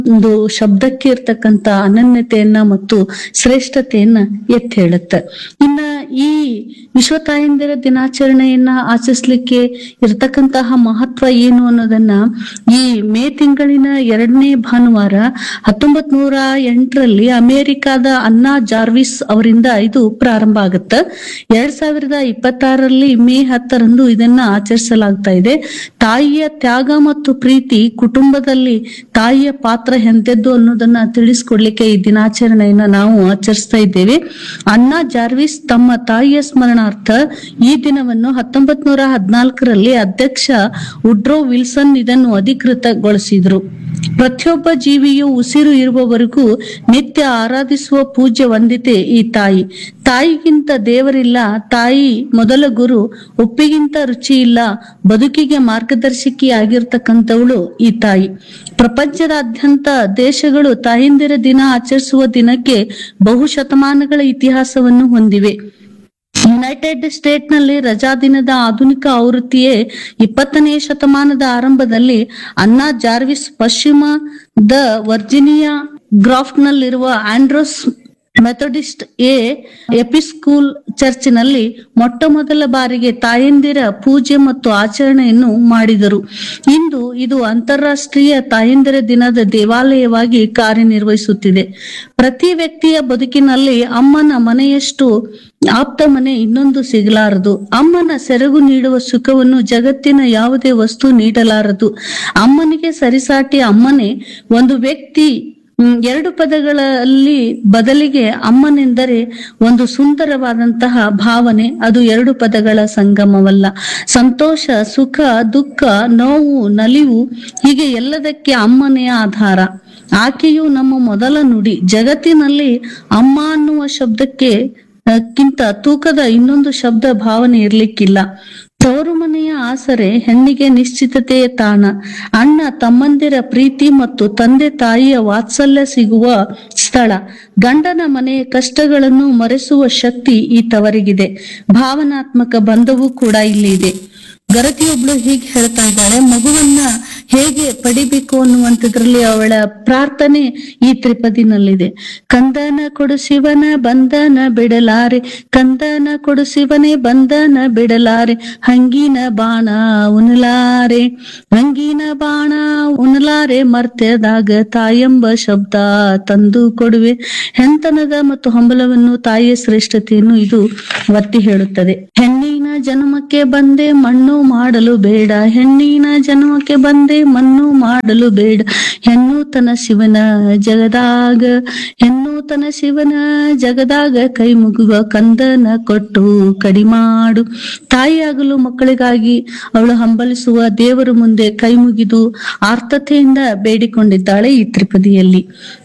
ಒಂದು ಶಬ್ದಕ್ಕೆ ಇರ್ತಕ್ಕಂತ ಅನನ್ಯತೆಯನ್ನ ಮತ್ತು ಶ್ರೇಷ್ಠತೆಯನ್ನ ಎತ್ತಿ ಹೇಳುತ್ತೆ ಇನ್ನ ಈ ವಿಶ್ವ ತಾಯಂದಿರ ದಿನಾಚರಣೆಯನ್ನ ಆಚರಿಸ್ಲಿಕ್ಕೆ ಇರ್ತಕ್ಕಂತಹ ಮಹತ್ವ ಏನು ಅನ್ನೋದನ್ನ ಈ ಮೇ ತಿಂಗಳಿನ ಎರಡನೇ ಭಾನುವಾರ ಹತ್ತೊಂಬತ್ ನೂರ ಎಂಟರಲ್ಲಿ ಅಮೆರಿಕಾದ ಅನ್ನಾ ಜಾರ್ವಿಸ್ ಅವರಿಂದ ಇದು ಪ್ರಾರಂಭ ಆಗುತ್ತೆ ಎರಡ್ ಸಾವಿರದ ಇಪ್ಪತ್ತಾರರಲ್ಲಿ ಮೇ ಹತ್ತರಂದು ಇದನ್ನ ಆಚರಿಸಲಾಗ್ತಾ ಇದೆ ತಾಯಿಯ ತ್ಯಾಗ ಮತ್ತು ಪ್ರೀತಿ ಕುಟುಂಬದಲ್ಲಿ ತಾಯಿಯ ಪಾತ್ರ ಎಂತೆದ್ದು ಅನ್ನೋದನ್ನ ತಿಳಿಸ್ಕೊಡ್ಲಿಕ್ಕೆ ಈ ದಿನಾಚರಣೆಯನ್ನ ನಾವು ಆಚರಿಸ್ತಾ ಇದ್ದೇವೆ ಅನ್ನಾ ಜಾರ್ವಿಸ್ ತಮ್ಮ ತಾಯಿಯ ಸ್ಮರಣಾರ್ಥ ಈ ದಿನವನ್ನು ಹತ್ತೊಂಬತ್ ನೂರ ಹದಿನಾಲ್ಕರಲ್ಲಿ ಅಧ್ಯಕ್ಷ ಉಡ್ರೋ ವಿಲ್ಸನ್ ಇದನ್ನು ಅಧಿಕೃತಗೊಳಿಸಿದ್ರು ಪ್ರತಿಯೊಬ್ಬ ಜೀವಿಯು ಉಸಿರು ಇರುವವರೆಗೂ ನಿತ್ಯ ಆರಾಧಿಸುವ ಪೂಜ್ಯ ವಂದಿತೆ ಈ ತಾಯಿ ತಾಯಿಗಿಂತ ದೇವರಿಲ್ಲ ತಾಯಿ ಮೊದಲ ಗುರು ಉಪ್ಪಿಗಿಂತ ರುಚಿ ಇಲ್ಲ ಬದುಕಿಗೆ ಮಾರ್ಗದರ್ಶಕಿ ಆಗಿರ್ತಕ್ಕಂಥವಳು ಈ ತಾಯಿ ಪ್ರಪಂಚದಾದ್ಯಂತ ದೇಶಗಳು ತಾಯಂದಿರ ದಿನ ಆಚರಿಸುವ ದಿನಕ್ಕೆ ಬಹು ಶತಮಾನಗಳ ಇತಿಹಾಸವನ್ನು ಹೊಂದಿವೆ ಯುನೈಟೆಡ್ ಸ್ಟೇಟ್ ನಲ್ಲಿ ರಜಾ ದಿನದ ಆಧುನಿಕ ಆವೃತ್ತಿಯೇ ಇಪ್ಪತ್ತನೇ ಶತಮಾನದ ಆರಂಭದಲ್ಲಿ ಅನ್ನಾ ಜಾರ್ವಿಸ್ ಪಶ್ಚಿಮದ ವರ್ಜಿನಿಯಾ ಗ್ರಾಫ್ಟ್ ನಲ್ಲಿರುವ ಆಂಡ್ರೋಸ್ ಮೆಥಡಿಸ್ಟ್ ಎ ಎಪಿಸ್ಕೂಲ್ ಚರ್ಚಿನಲ್ಲಿ ಮೊಟ್ಟ ಮೊದಲ ಬಾರಿಗೆ ತಾಯಂದಿರ ಪೂಜೆ ಮತ್ತು ಆಚರಣೆಯನ್ನು ಮಾಡಿದರು ಇಂದು ಇದು ಅಂತಾರಾಷ್ಟ್ರೀಯ ತಾಯಂದಿರ ದಿನದ ದೇವಾಲಯವಾಗಿ ಕಾರ್ಯನಿರ್ವಹಿಸುತ್ತಿದೆ ಪ್ರತಿ ವ್ಯಕ್ತಿಯ ಬದುಕಿನಲ್ಲಿ ಅಮ್ಮನ ಮನೆಯಷ್ಟು ಆಪ್ತ ಮನೆ ಇನ್ನೊಂದು ಸಿಗಲಾರದು ಅಮ್ಮನ ಸೆರಗು ನೀಡುವ ಸುಖವನ್ನು ಜಗತ್ತಿನ ಯಾವುದೇ ವಸ್ತು ನೀಡಲಾರದು ಅಮ್ಮನಿಗೆ ಸರಿಸಾಟಿ ಅಮ್ಮನೇ ಒಂದು ವ್ಯಕ್ತಿ ಹ್ಮ್, ಎರಡು ಪದಗಳಲ್ಲಿ ಬದಲಿಗೆ ಅಮ್ಮನೆಂದರೆ ಒಂದು ಸುಂದರವಾದಂತಹ ಭಾವನೆ ಅದು ಎರಡು ಪದಗಳ ಸಂಗಮವಲ್ಲ ಸಂತೋಷ ಸುಖ ದುಃಖ ನೋವು ನಲಿವು ಹೀಗೆ ಎಲ್ಲದಕ್ಕೆ ಅಮ್ಮನೇ ಆಧಾರ ಆಕೆಯು ನಮ್ಮ ಮೊದಲ ನುಡಿ ಜಗತ್ತಿನಲ್ಲಿ ಅಮ್ಮ ಅನ್ನುವ ಶಬ್ದಕ್ಕೆ ಆ, ಕ್ಕಿಂತ ತೂಕದ ಇನ್ನೊಂದು ಶಬ್ದ ಭಾವನೆ ಇರ್ಲಿಕ್ಕಿಲ್ಲ ತವರು ಮನೆಯ ಆಸರೆ ಹೆಣ್ಣಿಗೆ ನಿಶ್ಚಿತತೆಯ ತಾಣ ಅಣ್ಣ ತಮ್ಮಂದಿರ ಪ್ರೀತಿ ಮತ್ತು ತಂದೆ ತಾಯಿಯ ವಾತ್ಸಲ್ಯ ಸಿಗುವ ಸ್ಥಳ ಗಂಡನ ಮನೆಯ ಕಷ್ಟಗಳನ್ನು ಮರೆಸುವ ಶಕ್ತಿ ಈ ತವರಿಗಿದೆ ಭಾವನಾತ್ಮಕ ಬಂಧವೂ ಕೂಡ ಇಲ್ಲಿ ಇದೆ ಗರತಿಯೊಬ್ಳು ಹೀಗೆ ಹೇಳ್ತಾ ಇದ್ದಾಳೆ ಮಗುವನ್ನ ಹೇಗೆ ಪಡಿಬೇಕು ಅನ್ನುವಂಥದ್ರಲ್ಲಿ ಅವಳ ಪ್ರಾರ್ಥನೆ ಈ ತ್ರಿಪದಿನಲ್ಲಿದೆ ಕಂದನ ಕೊಡು ಶಿವನ ಬಂಧನ ಬಿಡಲಾರೆ ಕಂದನ ಕೊಡು ಶಿವನೇ ಬಂಧನ ಬಿಡಲಾರೆ ಹಂಗಿನ ಬಾಣ ಉಣಲಾರೆ ಹಂಗಿನ ಬಾಣ ಉಣಲಾರೆ ಮರ್ತ್ಯದಾಗ ತಾಯೆಂಬ ಶಬ್ದ ತಂದು ಕೊಡುವೆ ಹೆಂತನದ ಮತ್ತು ಹಂಬಲವನ್ನು ತಾಯಿಯ ಶ್ರೇಷ್ಠತೆಯನ್ನು ಇದು ಒತ್ತಿ ಹೇಳುತ್ತದೆ ಹೆಣ್ಣಿನ ಜನ್ಮಕ್ಕೆ ಬಂದೆ ಮಣ್ಣು ಮಾಡಲು ಬೇಡ ಹೆಣ್ಣಿನ ಜನ್ಮಕ್ಕೆ ಬಂದೆ ಮಣ್ಣು ಮಾಡಲು ಬೇಡ ಹೆಣ್ಣು ತನ ಶಿವನ ಜಗದಾಗ ಹೆಣ್ಣು ತನ ಶಿವನ ಜಗದಾಗ ಕೈ ಮುಗುವ ಕಂದನ ಕೊಟ್ಟು ಕಡಿಮಾಡು ತಾಯಿಯಾಗಲು ಮಕ್ಕಳಿಗಾಗಿ ಅವಳು ಹಂಬಲಿಸುವ ದೇವರ ಮುಂದೆ ಕೈ ಮುಗಿದು ಆರ್ತತೆಯಿಂದ ಬೇಡಿಕೊಂಡಿದ್ದಾಳೆ ಈ ತ್ರಿಪದಿಯಲ್ಲಿ